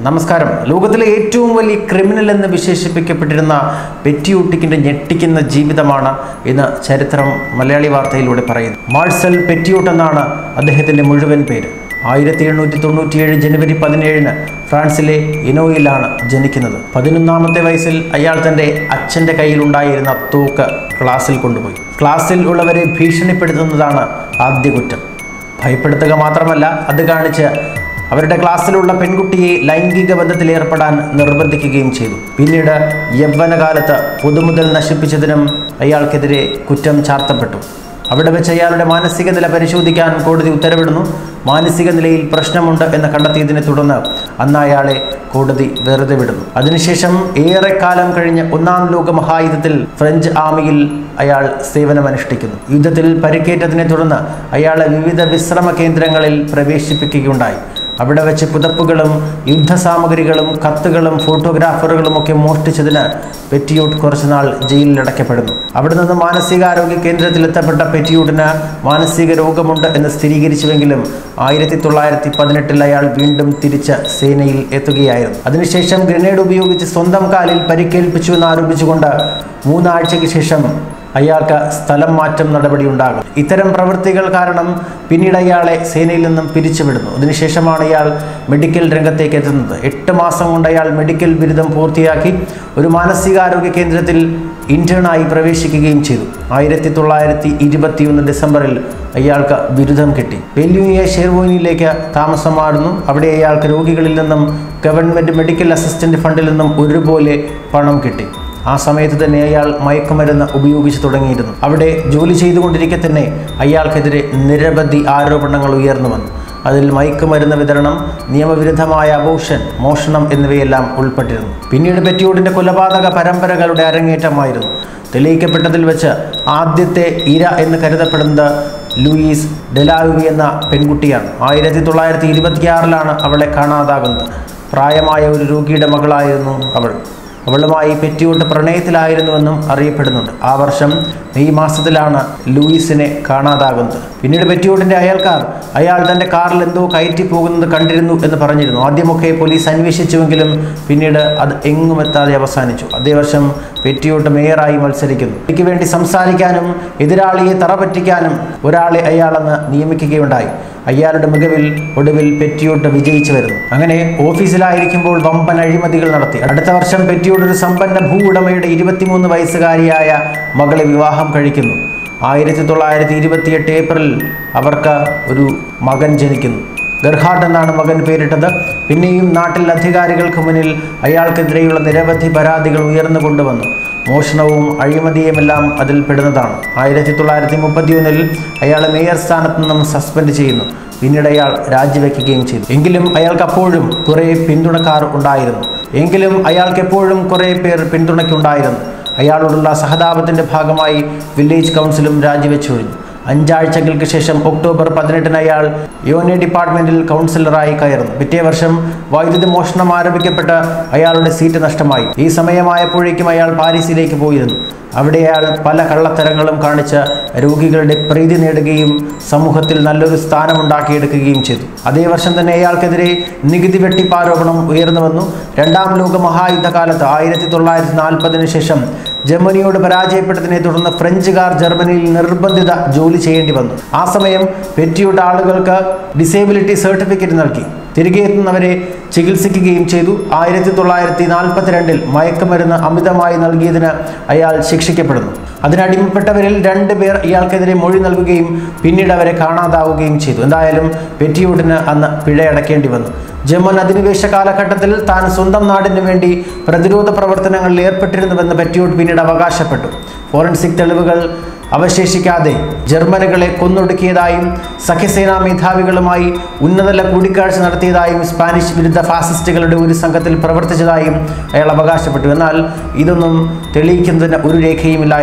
നമസ്കാരം ലോകത്തിലെ ഏറ്റവും വലിയ ക്രിമിനൽ എന്ന് വിശേഷിപ്പിക്കപ്പെട്ടിരുന്ന പെറ്റിയൂട്ടിക്കിന്റെ ഞെട്ടിക്കുന്ന ജീവിതമാണ് ഇന്ന് ചരിത്രം മലയാളി വാർത്തയിലൂടെ പറയുന്നത് മാർസൽ പെറ്റിയൂട്ട് എന്നാണ് അദ്ദേഹത്തിന്റെ മുഴുവൻ പേര് ആയിരത്തി എണ്ണൂറ്റി തൊണ്ണൂറ്റിയേഴ് ജനുവരി പതിനേഴിന് ഫ്രാൻസിലെ ഇനോയിലാണ് ജനിക്കുന്നത് പതിനൊന്നാമത്തെ വയസ്സിൽ അയാൾ തൻ്റെ അച്ഛൻ്റെ കയ്യിലുണ്ടായിരുന്ന തൂക്ക് ക്ലാസ്സിൽ കൊണ്ടുപോയി ക്ലാസ്സിൽ ഉള്ളവരെ ഭീഷണിപ്പെടുത്തുന്നതാണ് ആദ്യ കുറ്റം ഭയപ്പെടുത്തുക മാത്രമല്ല അത് കാണിച്ച് അവരുടെ ക്ലാസ്സിലുള്ള പെൺകുട്ടിയെ ലൈംഗിക ബന്ധത്തിൽ ഏർപ്പെടാൻ നിർബന്ധിക്കുകയും ചെയ്തു പിന്നീട് യൗവനകാലത്ത് പൊതുമുതൽ നശിപ്പിച്ചതിനും അയാൾക്കെതിരെ കുറ്റം ചാർത്തപ്പെട്ടു അവിടെ വെച്ച് അയാളുടെ മാനസിക നില പരിശോധിക്കാൻ കോടതി ഉത്തരവിടുന്നു മാനസിക നിലയിൽ പ്രശ്നമുണ്ട് എന്ന് കണ്ടെത്തിയതിനെ തുടർന്ന് അന്ന് അയാളെ കോടതി വെറുതെ വിടുന്നു അതിനുശേഷം ഏറെക്കാലം കഴിഞ്ഞ് ഒന്നാം ലോക മഹായുദ്ധത്തിൽ ഫ്രഞ്ച് ആർമിയിൽ അയാൾ സേവനമനുഷ്ഠിക്കുന്നു യുദ്ധത്തിൽ പരിക്കേറ്റതിനെ തുടർന്ന് അയാളെ വിവിധ വിശ്രമ കേന്ദ്രങ്ങളിൽ പ്രവേശിപ്പിക്കുകയുണ്ടായി അവിടെ വെച്ച് പുതപ്പുകളും യുദ്ധസാമഗ്രികളും കത്തുകളും ഫോട്ടോഗ്രാഫറുകളും ഒക്കെ മോഷ്ടിച്ചതിന് പെറ്റിയൂട്ട് കുറച്ചുനാൾ ജയിലിൽ അടയ്ക്കപ്പെടുന്നു അവിടെ നിന്ന് മാനസികാരോഗ്യ കേന്ദ്രത്തിൽ എത്തപ്പെട്ട പെറ്റിയൂട്ടിന് മാനസിക രോഗമുണ്ട് എന്ന് സ്ഥിരീകരിച്ചുവെങ്കിലും ആയിരത്തി തൊള്ളായിരത്തി പതിനെട്ടിൽ അയാൾ വീണ്ടും തിരിച്ച് സേനയിൽ എത്തുകയായിരുന്നു അതിനുശേഷം ഗ്രനേഡ് ഉപയോഗിച്ച് സ്വന്തം കാലിൽ പരിക്കേൽപ്പിച്ചു എന്ന് ആരോപിച്ചുകൊണ്ട് മൂന്നാഴ്ചയ്ക്ക് ശേഷം അയാൾക്ക് സ്ഥലം മാറ്റം നടപടി ഉണ്ടാകും ഇത്തരം പ്രവൃത്തികൾ കാരണം പിന്നീട് അയാളെ സേനയിൽ നിന്നും പിരിച്ചുവിടുന്നു അതിനുശേഷമാണ് ഇയാൾ മെഡിക്കൽ രംഗത്തേക്ക് എത്തുന്നത് എട്ട് മാസം കൊണ്ട് അയാൾ മെഡിക്കൽ ബിരുദം പൂർത്തിയാക്കി ഒരു മാനസികാരോഗ്യ കേന്ദ്രത്തിൽ ഇന്റേണായി പ്രവേശിക്കുകയും ചെയ്തു ആയിരത്തി തൊള്ളായിരത്തി ഇരുപത്തിയൊന്ന് ഡിസംബറിൽ അയാൾക്ക് ബിരുദം കിട്ടി വെല്ലുവിയ ഷെർവോനിയിലേക്ക് താമസം മാറുന്നു അവിടെ അയാൾക്ക് രോഗികളിൽ നിന്നും ഗവൺമെൻറ് മെഡിക്കൽ അസിസ്റ്റന്റ് ഫണ്ടിൽ നിന്നും ഒരുപോലെ പണം കിട്ടി ആ സമയത്ത് തന്നെ അയാൾ മയക്കുമരുന്ന് ഉപയോഗിച്ച് തുടങ്ങിയിരുന്നു അവിടെ ജോലി ചെയ്തുകൊണ്ടിരിക്കെ തന്നെ അയാൾക്കെതിരെ നിരവധി ആരോപണങ്ങൾ ഉയർന്നു വന്നു അതിൽ മയക്കുമരുന്ന് വിതരണം നിയമവിരുദ്ധമായ അബോഷൻ മോഷണം എന്നിവയെല്ലാം ഉൾപ്പെട്ടിരുന്നു പിന്നീട് പെറ്റിയോടിൻ്റെ കൊലപാതക പരമ്പരകളുടെ അരങ്ങേറ്റമായിരുന്നു തെളിയിക്കപ്പെട്ടതിൽ വെച്ച് ആദ്യത്തെ ഇര എന്ന് കരുതപ്പെടുന്നത് ലൂയിസ് ഡെലാവി എന്ന പെൺകുട്ടിയാണ് ആയിരത്തി തൊള്ളായിരത്തി ഇരുപത്തിയാറിലാണ് അവളെ കാണാതാകുന്നത് പ്രായമായ ഒരു രോഗിയുടെ മകളായിരുന്നു അവൾ അവളുമായി പെറ്റിയോട്ട് പ്രണയത്തിലായിരുന്നുവെന്നും അറിയപ്പെടുന്നുണ്ട് ആ വർഷം മെയ് മാസത്തിലാണ് ലൂയിസിനെ കാണാതാകുന്നത് പിന്നീട് പെറ്റിയോട്ടിന്റെ അയൽക്കാർ അയാൾ തന്റെ കാറിൽ എന്തോ കയറ്റി പോകുന്നത് കണ്ടിരുന്നു എന്ന് പറഞ്ഞിരുന്നു ആദ്യമൊക്കെ പോലീസ് അന്വേഷിച്ചുവെങ്കിലും പിന്നീട് അത് എങ്ങും എത്താതെ അവസാനിച്ചു അതേ വർഷം പെറ്റിയോട്ട് മേയറായി മത്സരിക്കുന്നു എനിക്ക് വേണ്ടി സംസാരിക്കാനും എതിരാളിയെ തറപറ്റിക്കാനും ഒരാളെ അയാളെന്ന് നിയമിക്കുകയുണ്ടായി അയാളുടെ മികവിൽ ഒടുവിൽ പെറ്റിയോട്ട് വിജയിച്ചു വരുന്നു അങ്ങനെ ഓഫീസിലായിരിക്കുമ്പോൾ വമ്പൻ അഴിമതികൾ നടത്തി അടുത്ത വർഷം പെറ്റിയോട് ഒരു സമ്പന്ന ഭൂ ഉടമയുടെ ഇരുപത്തിമൂന്ന് വയസ്സുകാരിയായ മകളെ വിവാഹം കഴിക്കുന്നു ആയിരത്തി തൊള്ളായിരത്തി ഇരുപത്തിയെട്ട് ഏപ്രിലിൽ അവർക്ക് ഒരു മകൻ ജനിക്കുന്നു ഗർഹാട്ട് എന്നാണ് മകൻ പേരിട്ടത് പിന്നെയും നാട്ടിൽ അധികാരികൾക്ക് മുന്നിൽ അയാൾക്കെതിരെയുള്ള നിരവധി പരാതികൾ ഉയർന്നു കൊണ്ടുവന്നു മോഷണവും അഴിമതിയുമെല്ലാം അതിൽ പെടുന്നതാണ് ആയിരത്തി തൊള്ളായിരത്തി മുപ്പത്തിയൊന്നിൽ അയാളെ മേയർ സ്ഥാനത്ത് നിന്നും സസ്പെൻഡ് ചെയ്യുന്നു പിന്നീട് അയാൾ രാജിവെക്കുകയും ചെയ്തു എങ്കിലും അയാൾക്ക് അപ്പോഴും കുറേ പിന്തുണക്കാർ ഉണ്ടായിരുന്നു എങ്കിലും അയാൾക്ക് എപ്പോഴും കുറേ പേർ പിന്തുണയ്ക്കുണ്ടായിരുന്നു അയാളോടുള്ള സഹതാപത്തിന്റെ ഭാഗമായി വില്ലേജ് കൗൺസിലും രാജിവെച്ചൊഴിഞ്ഞു അഞ്ചാഴ്ചകൾക്ക് ശേഷം ഒക്ടോബർ പതിനെട്ടിന് അയാൾ യോനെ ഡിപ്പാർട്ട്മെന്റിൽ കൗൺസിലറായി കയറുന്നു പിറ്റേ വർഷം വൈദ്യുതി മോഷണം ആരോപിക്കപ്പെട്ട് അയാളുടെ സീറ്റ് നഷ്ടമായി ഈ സമയമായപ്പോഴേക്കും അയാൾ പാരീസിലേക്ക് പോയിരുന്നു അവിടെ അയാൾ പല കള്ളത്തരങ്ങളും കാണിച്ച് രോഗികളുടെ പ്രീതി നേടുകയും സമൂഹത്തിൽ നല്ലൊരു സ്ഥാനമുണ്ടാക്കിയെടുക്കുകയും ചെയ്തു അതേ വർഷം തന്നെ അയാൾക്കെതിരെ നികുതി വെട്ടിപ്പാരോപണം ഉയർന്നു വന്നു രണ്ടാം ലോക മഹായുദ്ധകാലത്ത് ആയിരത്തി തൊള്ളായിരത്തി നാൽപ്പതിനു ശേഷം ജർമ്മനിയോട് പരാജയപ്പെട്ടതിനെ തുടർന്ന് ഫ്രഞ്ചുകാർ ജർമ്മനിയിൽ നിർബന്ധിത ജോലി ചെയ്യേണ്ടി വന്നു ആ സമയം പെറ്റിയുടെ ആളുകൾക്ക് ഡിസേബിലിറ്റി സർട്ടിഫിക്കറ്റ് നൽകി തിരികെ എത്തുന്നവരെ ചികിത്സിക്കുകയും ചെയ്തു ആയിരത്തി തൊള്ളായിരത്തി നാൽപ്പത്തിരണ്ടിൽ മയക്കുമരുന്ന് അമിതമായി നൽകിയതിന് അയാൾ ശിക്ഷിക്കപ്പെടുന്നു അതിനടിമപ്പെട്ടവരിൽ രണ്ട് പേർ ഇയാൾക്കെതിരെ മൊഴി നൽകുകയും പിന്നീട് അവരെ കാണാതാവുകയും ചെയ്തു എന്തായാലും പെറ്റിയൂട്ടിന് അന്ന് പിഴയടക്കേണ്ടി വന്നു ജർമ്മൻ അധിനിവേശ കാലഘട്ടത്തിൽ താൻ സ്വന്തം നാടിന് വേണ്ടി പ്രതിരോധ പ്രവർത്തനങ്ങളിൽ ഏർപ്പെട്ടിരുന്നുവെന്ന് പെറ്റിയൂട്ട് പിന്നീട് അവകാശപ്പെട്ടു ഫോറൻസിക് തെളിവുകൾ അവശേഷിക്കാതെ ജർമ്മനുകളെ കൊന്നൊടുക്കിയതായും സഖ്യസേനാ മേധാവികളുമായി ഉന്നതല കൂടിക്കാഴ്ച നടത്തിയതായും സ്പാനിഷ് വിരുദ്ധ ഫാസിസ്റ്റുകളുടെ ഒരു സംഘത്തിൽ പ്രവർത്തിച്ചതായും അയാൾ അവകാശപ്പെട്ടു എന്നാൽ ഇതൊന്നും തെളിയിക്കുന്നതിന് ഒരു രേഖയുമില്ലായിരുന്നു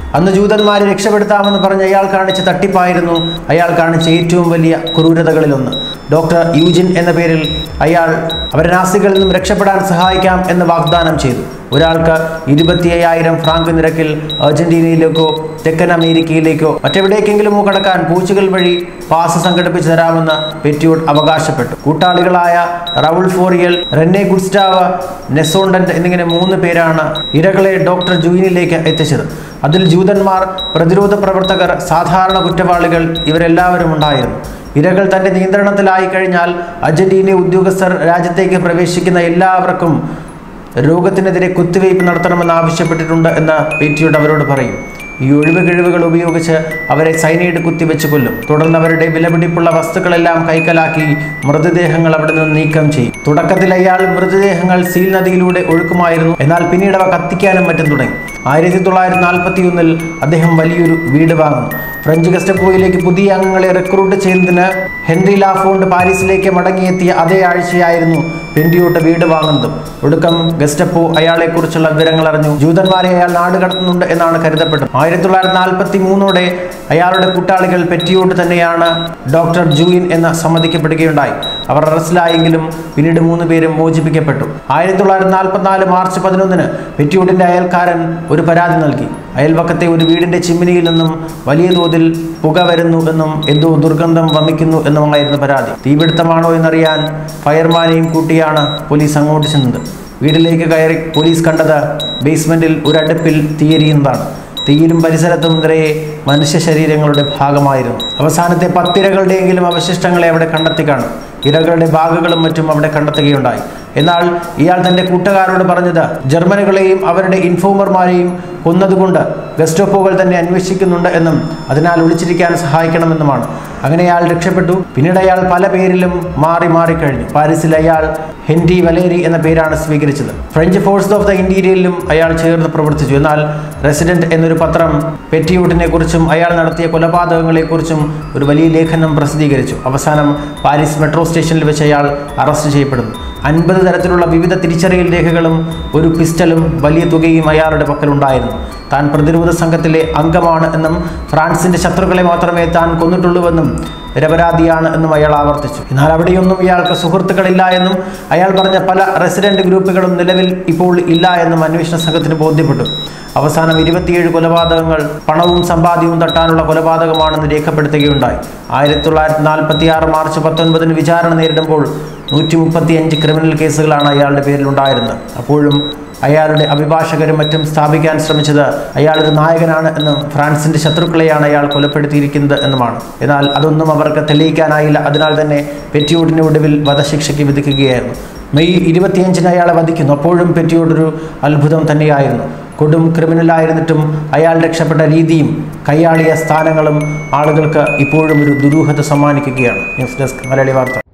അന്ന് ജൂതന്മാരെ രക്ഷപ്പെടുത്താമെന്ന് പറഞ്ഞ് അയാൾ കാണിച്ച തട്ടിപ്പായിരുന്നു അയാൾ കാണിച്ച ഏറ്റവും വലിയ ക്രൂരതകളിലൊന്ന് ഡോക്ടർ യൂജിൻ എന്ന പേരിൽ അയാൾ അവരെ നാസികളിൽ നിന്നും രക്ഷപ്പെടാൻ സഹായിക്കാം എന്ന് വാഗ്ദാനം ചെയ്തു ഒരാൾക്ക് ഇരുപത്തി അയ്യായിരം ഫ്രാങ്ക് നിരക്കിൽ അർജന്റീനയിലേക്കോ തെക്കൻ അമേരിക്കയിലേക്കോ മറ്റെവിടേക്കെങ്കിലുമോ കടക്കാൻ പൂച്ചുകൾ വഴി പാസ് സംഘടിപ്പിച്ചു തരാമെന്ന് പെറ്റ്യൂട്ട് അവകാശപ്പെട്ടു കൂട്ടാളികളായ റൗൾ ഫോറിയൽ റെന്നെ ഗുസ്റ്റാവ് നെസോണ്ടന്റ് എന്നിങ്ങനെ മൂന്ന് പേരാണ് ഇരകളെ ഡോക്ടർ ജൂയിനിലേക്ക് എത്തിച്ചത് അതിൽ ജൂതന്മാർ പ്രതിരോധ പ്രവർത്തകർ സാധാരണ കുറ്റവാളികൾ ഇവരെല്ലാവരും ഉണ്ടായിരുന്നു ഇരകൾ തന്റെ നിയന്ത്രണത്തിലായി കഴിഞ്ഞാൽ അർജന്റീന ഉദ്യോഗസ്ഥർ രാജ്യത്തേക്ക് പ്രവേശിക്കുന്ന എല്ലാവർക്കും രോഗത്തിനെതിരെ കുത്തിവയ്പ് നടത്തണമെന്ന് ആവശ്യപ്പെട്ടിട്ടുണ്ട് എന്ന് പേറ്റിയോട് അവരോട് പറയും ഈ ഒഴിവ് കിഴിവുകൾ ഉപയോഗിച്ച് അവരെ സൈനൈഡ് കുത്തിവെച്ച് കൊല്ലും തുടർന്ന് അവരുടെ വിലപിടിപ്പുള്ള വസ്തുക്കളെല്ലാം കൈക്കലാക്കി മൃതദേഹങ്ങൾ അവിടെ നിന്ന് നീക്കം ചെയ്യും തുടക്കത്തിൽ അയാൾ മൃതദേഹങ്ങൾ സീൽ നദിയിലൂടെ ഒഴുക്കുമായിരുന്നു എന്നാൽ പിന്നീട് അവ കത്തിക്കാനും മറ്റും തുടങ്ങി ആയിരത്തി തൊള്ളായിരത്തി നാൽപ്പത്തി ഒന്നിൽ അദ്ദേഹം വലിയൊരു വീട് വാങ്ങുന്നു ഫ്രഞ്ച് ഗസ്റ്റപ്പോയിലേക്ക് പുതിയ അംഗങ്ങളെ റിക്രൂട്ട് ചെയ്യുന്നതിന് ഹെൻറി ലാഫോണ്ട് പാരീസിലേക്ക് മടങ്ങിയെത്തിയ അതേ ആഴ്ചയായിരുന്നു പെൻഡിയോട്ട് വീട് വാങ്ങുന്നതും ഒടുക്കം ഗസ്റ്റപ്പോ അയാളെക്കുറിച്ചുള്ള വിവരങ്ങൾ അറിഞ്ഞു ജൂതന്മാരെ അയാൾ നാട് കടത്തുന്നുണ്ട് എന്നാണ് കരുതപ്പെട്ടത് ആയിരത്തി തൊള്ളായിരത്തി നാൽപ്പത്തി മൂന്നോടെ അയാളുടെ കൂട്ടാളികൾ പെറ്റിയോട്ട് തന്നെയാണ് ഡോക്ടർ ജൂയിൻ എന്ന് സമ്മതിക്കപ്പെടുകയുണ്ടായി അവർ അറസ്റ്റിലായെങ്കിലും പിന്നീട് മൂന്ന് പേരും മോചിപ്പിക്കപ്പെട്ടു ആയിരത്തി തൊള്ളായിരത്തി നാൽപ്പത്തിനാല് മാർച്ച് പതിനൊന്നിന് പെറ്റിയോട്ടിന്റെ അയൽക്കാരൻ ഒരു പരാതി നൽകി അയൽവക്കത്തെ ഒരു വീടിന്റെ ചിമ്മിനിയിൽ നിന്നും വലിയ തോതിൽ പുക വരുന്നു എന്നും എന്തോ ദുർഗന്ധം വമിക്കുന്നു എന്നുമായിരുന്നു പരാതി തീപിടുത്തമാണോ എന്നറിയാൻ ഫയർമാനെയും കൂട്ടിയാണ് പോലീസ് അങ്ങോട്ട് ചെന്നത് വീട്ടിലേക്ക് കയറി പോലീസ് കണ്ടത് ബേസ്മെന്റിൽ ഒരു അടുപ്പിൽ തീയെരിയുന്നതാണ് തീയിലും പരിസരത്തും നിറയെ മനുഷ്യ ശരീരങ്ങളുടെ ഭാഗമായിരുന്നു അവസാനത്തെ പത്തിരകളുടെയെങ്കിലും അവശിഷ്ടങ്ങളെ അവിടെ കണ്ടെത്തി കാണും ഇരകളുടെ ബാഗുകളും മറ്റും അവിടെ കണ്ടെത്തുകയുണ്ടായി എന്നാൽ ഇയാൾ തന്റെ കൂട്ടുകാരോട് പറഞ്ഞത് ജർമ്മനുകളെയും അവരുടെ ഇൻഫോമർമാരെയും കൊന്നതുകൊണ്ട് ഗസ്റ്റോപ്പോകൾ തന്നെ അന്വേഷിക്കുന്നുണ്ട് എന്നും അതിനാൽ ഒളിച്ചിരിക്കാൻ സഹായിക്കണമെന്നുമാണ് അങ്ങനെ അയാൾ രക്ഷപ്പെട്ടു പിന്നീട് അയാൾ പല പേരിലും മാറി മാറി കഴിഞ്ഞു പാരീസിൽ അയാൾ ഹെൻറി വലേരി എന്ന പേരാണ് സ്വീകരിച്ചത് ഫ്രഞ്ച് ഫോഴ്സ് ഓഫ് ദ ഇന്റീരിയലിലും അയാൾ ചേർന്ന് പ്രവർത്തിച്ചു എന്നാൽ റെസിഡന്റ് എന്നൊരു പത്രം പെറ്റിയൂട്ടിനെ കുറിച്ചും അയാൾ നടത്തിയ കൊലപാതകങ്ങളെക്കുറിച്ചും ഒരു വലിയ ലേഖനം പ്രസിദ്ധീകരിച്ചു അവസാനം പാരീസ് മെട്രോ സ്റ്റേഷനിൽ വെച്ച് അയാൾ അറസ്റ്റ് ചെയ്യപ്പെടുന്നു അൻപത് തരത്തിലുള്ള വിവിധ തിരിച്ചറിയൽ രേഖകളും ഒരു പിസ്റ്റലും വലിയ തുകയും അയാളുടെ പക്കലുണ്ടായിരുന്നു താൻ പ്രതിരോധ സംഘത്തിലെ അംഗമാണ് എന്നും ഫ്രാൻസിന്റെ ശത്രുക്കളെ മാത്രമേ താൻ കൊന്നിട്ടുള്ളൂവെന്നും നിരപരാധിയാണ് എന്നും അയാൾ ആവർത്തിച്ചു എന്നാൽ അവിടെയൊന്നും ഇയാൾക്ക് സുഹൃത്തുക്കളില്ല എന്നും അയാൾ പറഞ്ഞ പല റെസിഡന്റ് ഗ്രൂപ്പുകളും നിലവിൽ ഇപ്പോൾ ഇല്ല എന്നും അന്വേഷണ സംഘത്തിന് ബോധ്യപ്പെട്ടു അവസാനം ഇരുപത്തിയേഴ് കൊലപാതകങ്ങൾ പണവും സമ്പാദ്യവും തട്ടാനുള്ള കൊലപാതകമാണെന്ന് രേഖപ്പെടുത്തുകയുണ്ടായി ആയിരത്തി തൊള്ളായിരത്തി നാൽപ്പത്തി ആറ് മാർച്ച് പത്തൊൻപതിന് വിചാരണ നേരിടുമ്പോൾ നൂറ്റി മുപ്പത്തി അഞ്ച് ക്രിമിനൽ കേസുകളാണ് അയാളുടെ പേരിലുണ്ടായിരുന്നത് അപ്പോഴും അയാളുടെ അഭിഭാഷകരും മറ്റും സ്ഥാപിക്കാൻ ശ്രമിച്ചത് അയാളൊരു നായകനാണ് എന്നും ഫ്രാൻസിന്റെ ശത്രുക്കളെയാണ് അയാൾ കൊലപ്പെടുത്തിയിരിക്കുന്നത് എന്നുമാണ് എന്നാൽ അതൊന്നും അവർക്ക് തെളിയിക്കാനായില്ല അതിനാൽ തന്നെ പെറ്റിയോട്ടിന്റെ ഒടുവിൽ വധശിക്ഷയ്ക്ക് വിധിക്കുകയായിരുന്നു മെയ് ഇരുപത്തിയഞ്ചിന് അയാളെ വധിക്കുന്നു അപ്പോഴും പെറ്റിയോട്ടൊരു അത്ഭുതം തന്നെയായിരുന്നു കൊടും ക്രിമിനലായിരുന്നിട്ടും അയാൾ രക്ഷപ്പെട്ട രീതിയും കൈയാളിയ സ്ഥാനങ്ങളും ആളുകൾക്ക് ഇപ്പോഴും ഒരു ദുരൂഹത സമ്മാനിക്കുകയാണ് ന്യൂസ് ഡെസ്ക് മലയാളി വാർത്ത